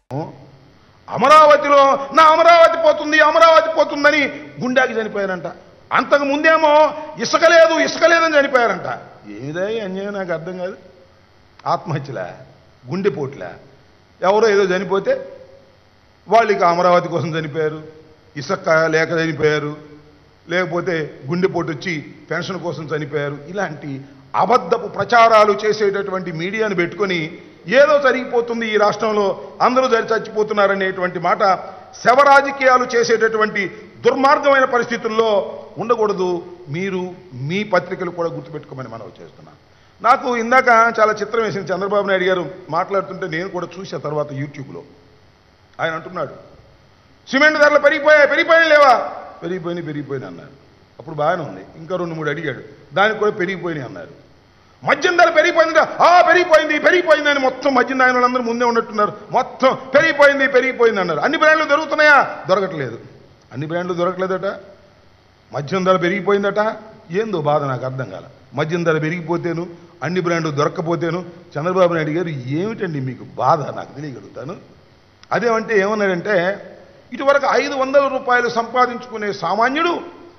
అమరావతిలో నా అమరావతి పోతుంది అమరావతి పోతుందని గుండాకి చనిపోయారంట అంతకు ముందేమో ఇసుక లేదు ఇసుక లేదని చనిపోయారంట ఏమిదా ఈ అన్యాయం నాకు అర్థం కాదు ఆత్మహత్యలా గుండెపోట్లా ఎవరో ఏదో చనిపోతే వాళ్ళు ఇక అమరావతి కోసం చనిపోయారు ఇసుక లేక చనిపోయారు లేకపోతే గుండెపోటు వచ్చి పెన్షన్ కోసం చనిపోయారు ఇలాంటి అబద్ధపు ప్రచారాలు చేసేటటువంటి మీడియాను పెట్టుకొని ఏదో జరిగిపోతుంది ఈ రాష్ట్రంలో అందరూ జరి చచ్చిపోతున్నారనేటువంటి మాట శవ రాజకీయాలు చేసేటటువంటి దుర్మార్గమైన పరిస్థితుల్లో ఉండకూడదు మీరు మీ పత్రికలు కూడా గుర్తుపెట్టుకోమని మనం చేస్తున్నాం నాకు ఇందాక చాలా చిత్రం వేసింది చంద్రబాబు నాయుడు గారు మాట్లాడుతుంటే నేను కూడా చూసా తర్వాత యూట్యూబ్లో ఆయన అంటున్నాడు సిమెంట్ ధరలు పెరిగిపోయాయి పెరిగిపోయాయి లేవా పెరిగిపోయినాయి పెరిగిపోయినాయి అన్నారు అప్పుడు బాగానే ఉంది ఇంకా రెండు మూడు అడిగాడు దానికి కూడా పెరిగిపోయినాయి అన్నారు మద్యం ధర పెరిగిపోయింది ఆ పెరిగిపోయింది పెరిగిపోయింది అని మొత్తం మద్యం ఆయన వాళ్ళందరూ ముందే ఉన్నట్టున్నారు మొత్తం పెరిగిపోయింది పెరిగిపోయింది అన్నారు అన్ని బ్రాండ్లు దొరుకుతున్నాయా దొరకట్లేదు అన్ని బ్రాండ్లు దొరకలేదట మద్యం ధర పెరిగిపోయిందట ఏందో బాధ నాకు అర్థం కాల మద్యం ధర పెరిగిపోతేను అన్ని బ్రాండ్లు దొరక్కపోతేను చంద్రబాబు నాయుడు గారు ఏమిటండి మీకు బాధ నాకు తెలియగలుగుతాను అదేమంటే ఏమన్నాడంటే ఇటువరకు ఐదు వందల రూపాయలు సంపాదించుకునే సామాన్యుడు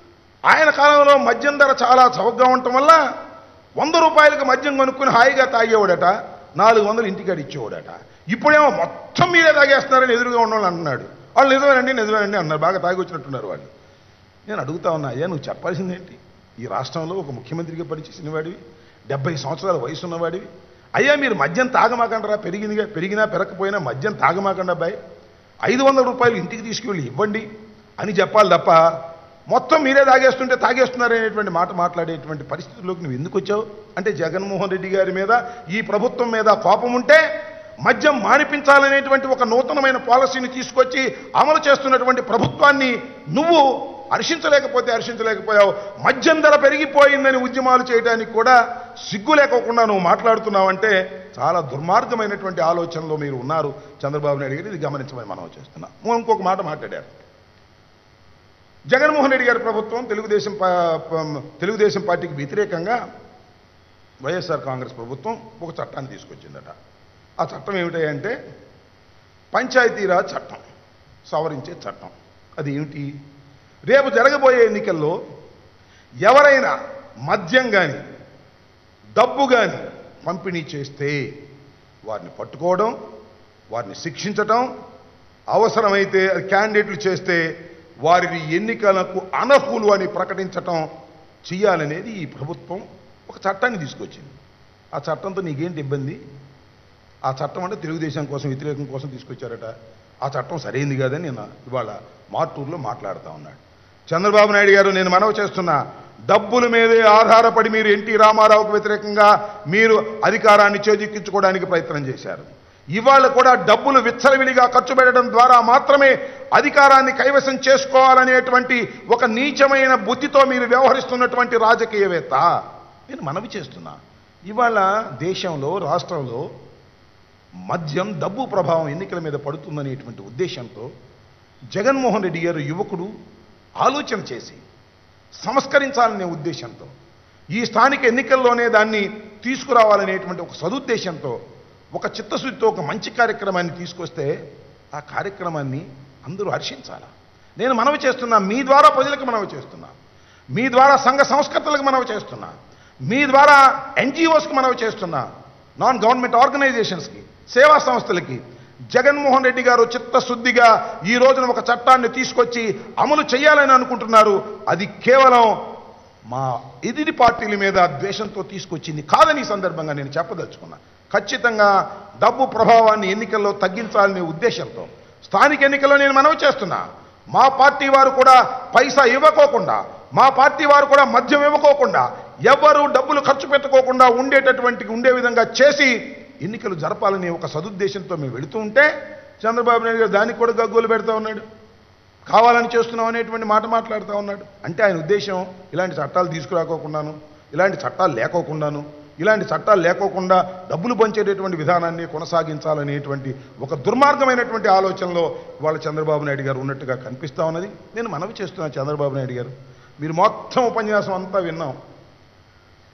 ఆయన కాలంలో మద్యం ధర చాలా చౌకగా ఉండటం వల్ల వంద రూపాయలకు మద్యం కొనుక్కుని హాయిగా తాగేవాడట నాలుగు వందలు ఇంటికాడ ఇచ్చేవాడట ఇప్పుడేమో మొత్తం మీరే తాగేస్తున్నారని ఎదురుగా ఉన్నవాళ్ళు అంటున్నాడు వాళ్ళు నిజమేనండి నిజమేనండి అన్నారు బాగా తాగి వచ్చినట్టున్నారు వాళ్ళు నేను అడుగుతా ఉన్నా అయ్యా నువ్వు చెప్పాల్సిందేంటి ఈ రాష్ట్రంలో ఒక ముఖ్యమంత్రిగా పనిచేసిన వాడివి డెబ్బై సంవత్సరాల వయసు ఉన్నవాడివి అయ్యా మీరు మద్యం తాగమాకండరా పెరిగిందిగా పెరిగినా పెరగకపోయినా మద్యం తాగమాకండి అబ్బాయి ఐదు వందల రూపాయలు ఇంటికి తీసుకువెళ్ళి ఇవ్వండి అని చెప్పాలి తప్ప మొత్తం మీరే తాగేస్తుంటే తాగేస్తున్నారనేటువంటి మాట మాట్లాడేటువంటి పరిస్థితుల్లోకి నువ్వు ఎందుకు వచ్చావు అంటే జగన్మోహన్ రెడ్డి గారి మీద ఈ ప్రభుత్వం మీద కోపం ఉంటే మద్యం మానిపించాలనేటువంటి ఒక నూతనమైన పాలసీని తీసుకొచ్చి అమలు చేస్తున్నటువంటి ప్రభుత్వాన్ని నువ్వు హర్షించలేకపోతే హర్షించలేకపోయావు మద్యం ధర పెరిగిపోయిందని ఉద్యమాలు చేయడానికి కూడా సిగ్గు లేకోకుండా నువ్వు మాట్లాడుతున్నావంటే చాలా దుర్మార్గమైనటువంటి ఆలోచనలో మీరు ఉన్నారు చంద్రబాబు నాయుడు గారు ఇది గమనించమని మనం చేస్తున్నాం ఇంకొక మాట మాట్లాడారు జగన్మోహన్ రెడ్డి గారి ప్రభుత్వం తెలుగుదేశం పా- ప- తెలుగుదేశం పార్టీకి వ్యతిరేకంగా వైఎస్ఆర్ కాంగ్రెస్ ప్రభుత్వం ఒక చట్టాన్ని తీసుకొచ్చిందట ఆ చట్టం ఏమిటంటే పంచాయతీరాజ్ చట్టం సవరించే చట్టం అది ఏమిటి రేపు జరగబోయే ఎన్నికల్లో ఎవరైనా మద్యం కానీ డబ్బు కానీ పంపిణీ చేస్తే వారిని పట్టుకోవడం వారిని శిక్షించటం అవసరమైతే అది క్యాండిడేట్లు చేస్తే వారిని ఎన్నికలకు అనర్హులు అని ప్రకటించటం చేయాలనేది ఈ ప్రభుత్వం ఒక చట్టాన్ని తీసుకొచ్చింది ఆ చట్టంతో నీకేంటి ఇబ్బంది ఆ చట్టం అంటే తెలుగుదేశం కోసం వ్యతిరేకం కోసం తీసుకొచ్చారట ఆ చట్టం సరైంది కాదని నేను ఇవాళ మార్టూరులో మాట్లాడుతూ ఉన్నాడు చంద్రబాబు నాయుడు గారు నేను మనవి చేస్తున్నా డబ్బుల మీదే ఆధారపడి మీరు ఎన్టీ రామారావుకు వ్యతిరేకంగా మీరు అధికారాన్ని చేజిక్కించుకోవడానికి ప్రయత్నం చేశారు ఇవాళ కూడా డబ్బులు విచ్చలవిడిగా ఖర్చు పెట్టడం ద్వారా మాత్రమే అధికారాన్ని కైవసం చేసుకోవాలనేటువంటి ఒక నీచమైన బుద్ధితో మీరు వ్యవహరిస్తున్నటువంటి రాజకీయవేత్త నేను మనవి చేస్తున్నా ఇవాళ దేశంలో రాష్ట్రంలో మద్యం డబ్బు ప్రభావం ఎన్నికల మీద పడుతుందనేటువంటి ఉద్దేశంతో జగన్మోహన్ రెడ్డి గారు యువకుడు ఆలోచన చేసి సంస్కరించాలనే ఉద్దేశంతో ఈ స్థానిక ఎన్నికల్లోనే దాన్ని తీసుకురావాలనేటువంటి ఒక సదుద్దేశంతో ఒక చిత్తశుద్ధితో ఒక మంచి కార్యక్రమాన్ని తీసుకొస్తే ఆ కార్యక్రమాన్ని అందరూ హర్షించాల నేను మనవి చేస్తున్నా మీ ద్వారా ప్రజలకు మనవి చేస్తున్నా మీ ద్వారా సంఘ సంస్కర్తలకు మనవి చేస్తున్నా మీ ద్వారా ఎన్జిఓస్కి మనవి చేస్తున్నా నాన్ గవర్నమెంట్ ఆర్గనైజేషన్స్కి సేవా సంస్థలకి జగన్మోహన్ రెడ్డి గారు చిత్తశుద్ధిగా ఈ రోజున ఒక చట్టాన్ని తీసుకొచ్చి అమలు చేయాలని అనుకుంటున్నారు అది కేవలం మా ఎదిరి పార్టీల మీద ద్వేషంతో తీసుకొచ్చింది కాదని ఈ సందర్భంగా నేను చెప్పదలుచుకున్నా ఖచ్చితంగా డబ్బు ప్రభావాన్ని ఎన్నికల్లో తగ్గించాలనే ఉద్దేశంతో స్థానిక ఎన్నికల్లో నేను మనవి చేస్తున్నా మా పార్టీ వారు కూడా పైసా ఇవ్వకోకుండా మా పార్టీ వారు కూడా మద్యం ఇవ్వకోకుండా ఎవరు డబ్బులు ఖర్చు పెట్టుకోకుండా ఉండేటటువంటి ఉండే విధంగా చేసి ఎన్నికలు జరపాలని ఒక సదుద్దేశంతో మేము వెళుతూ ఉంటే చంద్రబాబు నాయుడు గారు దానికి కూడా గగ్గోలు పెడతా ఉన్నాడు కావాలని చేస్తున్నాం అనేటువంటి మాట మాట్లాడుతూ ఉన్నాడు అంటే ఆయన ఉద్దేశం ఇలాంటి చట్టాలు తీసుకురాకోకుండాను ఇలాంటి చట్టాలు లేకోకుండాను ఇలాంటి చట్టాలు లేకోకుండా డబ్బులు పంచేటటువంటి విధానాన్ని కొనసాగించాలనేటువంటి ఒక దుర్మార్గమైనటువంటి ఆలోచనలో వాళ్ళ చంద్రబాబు నాయుడు గారు ఉన్నట్టుగా కనిపిస్తా ఉన్నది నేను మనవి చేస్తున్నాను చంద్రబాబు నాయుడు గారు మీరు మొత్తం ఉపన్యాసం అంతా విన్నాం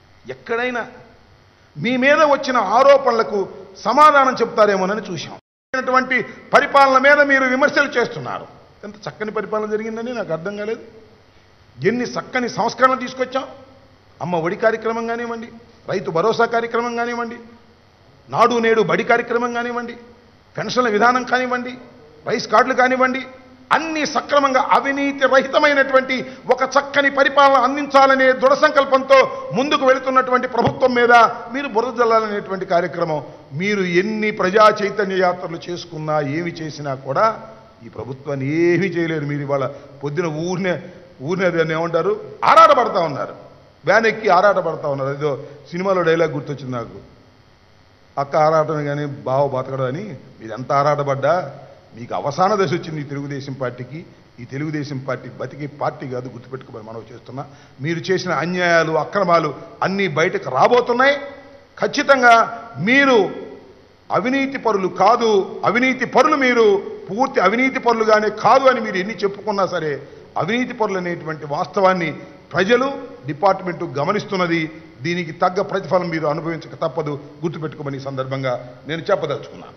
ఎక్కడైనా మీ మీద వచ్చిన ఆరోపణలకు సమాధానం చెప్తారేమోనని చూశాం అయినటువంటి పరిపాలన మీద మీరు విమర్శలు చేస్తున్నారు ఎంత చక్కని పరిపాలన జరిగిందని నాకు అర్థం కాలేదు ఎన్ని చక్కని సంస్కరణలు తీసుకొచ్చాం అమ్మ ఒడి కార్యక్రమం కానివ్వండి రైతు భరోసా కార్యక్రమం కానివ్వండి నాడు నేడు బడి కార్యక్రమం కానివ్వండి పెన్షన్ల విధానం కానివ్వండి రైస్ కార్డులు కానివ్వండి అన్ని సక్రమంగా అవినీతి రహితమైనటువంటి ఒక చక్కని పరిపాలన అందించాలనే దృఢ సంకల్పంతో ముందుకు వెళుతున్నటువంటి ప్రభుత్వం మీద మీరు బురద జల్లాలనేటువంటి కార్యక్రమం మీరు ఎన్ని ప్రజా చైతన్య యాత్రలు చేసుకున్నా ఏమి చేసినా కూడా ఈ ప్రభుత్వాన్ని ఏమీ చేయలేరు మీరు ఇవాళ పొద్దున ఊరినే ఊరినే దాన్ని ఏమంటారు ఆరాటపడతా ఉన్నారు వ్యాన్ ఎక్కి ఆరాటపడతా ఉన్నారు ఏదో సినిమాలో డైలాగ్ గుర్తొచ్చింది నాకు అక్క ఆరాటమే కానీ బావ బతకడం అని మీరు ఎంత ఆరాటపడ్డా మీకు అవసాన దశ వచ్చింది ఈ తెలుగుదేశం పార్టీకి ఈ తెలుగుదేశం పార్టీ బతికే పార్టీ కాదు గుర్తుపెట్టుకోమని మనం చేస్తున్నా మీరు చేసిన అన్యాయాలు అక్రమాలు అన్నీ బయటకు రాబోతున్నాయి ఖచ్చితంగా మీరు అవినీతి పరులు కాదు అవినీతి పరులు మీరు పూర్తి అవినీతి పరులుగానే కాదు అని మీరు ఎన్ని చెప్పుకున్నా సరే అవినీతి పరులు అనేటువంటి వాస్తవాన్ని ప్రజలు డిపార్ట్మెంటు గమనిస్తున్నది దీనికి తగ్గ ప్రతిఫలం మీరు అనుభవించక తప్పదు గుర్తుపెట్టుకోమని ఈ సందర్భంగా నేను చెప్పదలుచుకున్నాను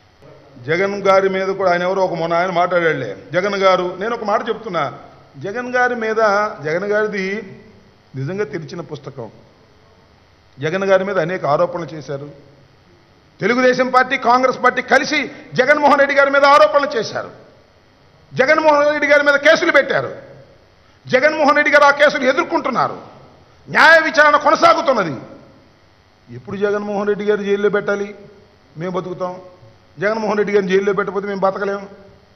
జగన్ గారి మీద కూడా ఆయన ఎవరో ఒక మొన్న ఆయన మాట్లాడాడులే జగన్ గారు నేను ఒక మాట చెప్తున్నా జగన్ గారి మీద జగన్ గారిది నిజంగా తెరిచిన పుస్తకం జగన్ గారి మీద అనేక ఆరోపణలు చేశారు తెలుగుదేశం పార్టీ కాంగ్రెస్ పార్టీ కలిసి జగన్మోహన్ రెడ్డి గారి మీద ఆరోపణలు చేశారు జగన్మోహన్ రెడ్డి గారి మీద కేసులు పెట్టారు జగన్మోహన్ రెడ్డి గారు ఆ కేసులు ఎదుర్కొంటున్నారు న్యాయ విచారణ కొనసాగుతున్నది ఎప్పుడు జగన్మోహన్ రెడ్డి గారు జైల్లో పెట్టాలి మేము బతుకుతాం జగన్మోహన్ రెడ్డి గారిని జైల్లో పెట్టకపోతే మేము బతకలేము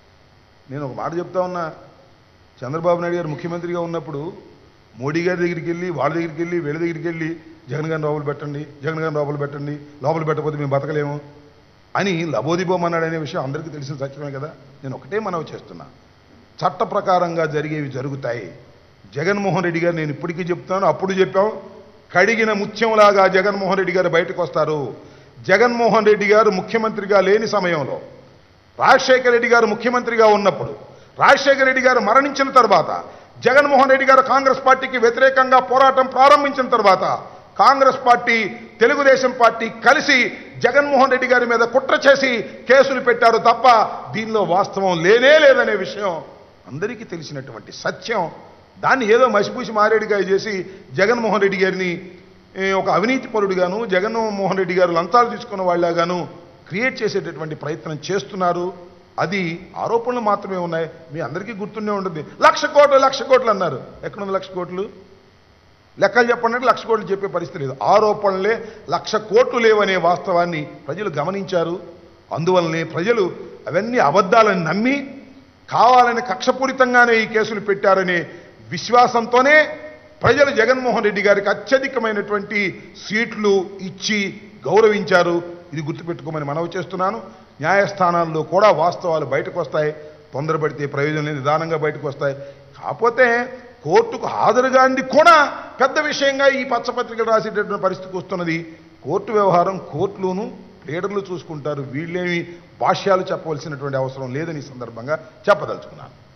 నేను ఒక మాట చెప్తా ఉన్నా చంద్రబాబు నాయుడు గారు ముఖ్యమంత్రిగా ఉన్నప్పుడు మోడీ గారి దగ్గరికి వెళ్ళి వాళ్ళ దగ్గరికి వెళ్ళి వీళ్ళ దగ్గరికి వెళ్ళి జగన్ గారిని లోపల పెట్టండి జగన్ గారిని లోపల పెట్టండి లోపల పెట్టకపోతే మేము బతకలేము అని లబోదిబోమన్నాడు అనే విషయం అందరికీ తెలిసిన సత్యమే కదా నేను ఒకటే మనవి చేస్తున్నా చట్ట ప్రకారంగా జరిగేవి జరుగుతాయి జగన్మోహన్ రెడ్డి గారు నేను ఇప్పటికీ చెప్తాను అప్పుడు చెప్పాం కడిగిన ముత్యంలాగా జగన్మోహన్ రెడ్డి గారు బయటకు వస్తారు జగన్మోహన్ రెడ్డి గారు ముఖ్యమంత్రిగా లేని సమయంలో రాజశేఖర రెడ్డి గారు ముఖ్యమంత్రిగా ఉన్నప్పుడు రాజశేఖర రెడ్డి గారు మరణించిన తర్వాత జగన్మోహన్ రెడ్డి గారు కాంగ్రెస్ పార్టీకి వ్యతిరేకంగా పోరాటం ప్రారంభించిన తర్వాత కాంగ్రెస్ పార్టీ తెలుగుదేశం పార్టీ కలిసి జగన్మోహన్ రెడ్డి గారి మీద కుట్ర చేసి కేసులు పెట్టారు తప్ప దీనిలో వాస్తవం లేనే లేదనే విషయం అందరికీ తెలిసినటువంటి సత్యం దాన్ని ఏదో మసిపూసి మారేడుగా చేసి జగన్మోహన్ రెడ్డి గారిని ఏ, ఒక అవినీతి పరుడుగాను జగన్మోహన్ రెడ్డి గారు లంచాలు తీసుకున్న వాళ్ళగాను క్రియేట్ చేసేటటువంటి ప్రయత్నం చేస్తున్నారు అది ఆరోపణలు మాత్రమే ఉన్నాయి మీ అందరికీ గుర్తుండే ఉంటుంది లక్ష కోట్లు లక్ష కోట్లు అన్నారు ఎక్కడుంది లక్ష కోట్లు లెక్కలు చెప్పండి అంటే లక్ష కోట్లు చెప్పే పరిస్థితి లేదు ఆరోపణలే లక్ష కోట్లు లేవనే వాస్తవాన్ని ప్రజలు గమనించారు అందువల్లనే ప్రజలు అవన్నీ అబద్ధాలని నమ్మి కావాలని కక్షపూరితంగానే ఈ కేసులు పెట్టారనే విశ్వాసంతోనే ప్రజలు జగన్మోహన్ రెడ్డి గారికి అత్యధికమైనటువంటి సీట్లు ఇచ్చి గౌరవించారు ఇది గుర్తుపెట్టుకోమని మనవి చేస్తున్నాను న్యాయస్థానాల్లో కూడా వాస్తవాలు బయటకు వస్తాయి తొందరపడితే ప్రయోజనం లేదు నిదానంగా బయటకు వస్తాయి కాకపోతే కోర్టుకు హాజరుగాంది కూడా పెద్ద విషయంగా ఈ పచ్చపత్రికలు రాసేటటువంటి పరిస్థితికి వస్తున్నది కోర్టు వ్యవహారం కోర్టులోను లీడర్లు చూసుకుంటారు వీళ్ళేమి భాష్యాలు చెప్పవలసినటువంటి అవసరం లేదని ఈ సందర్భంగా చెప్పదలుచుకున్నాను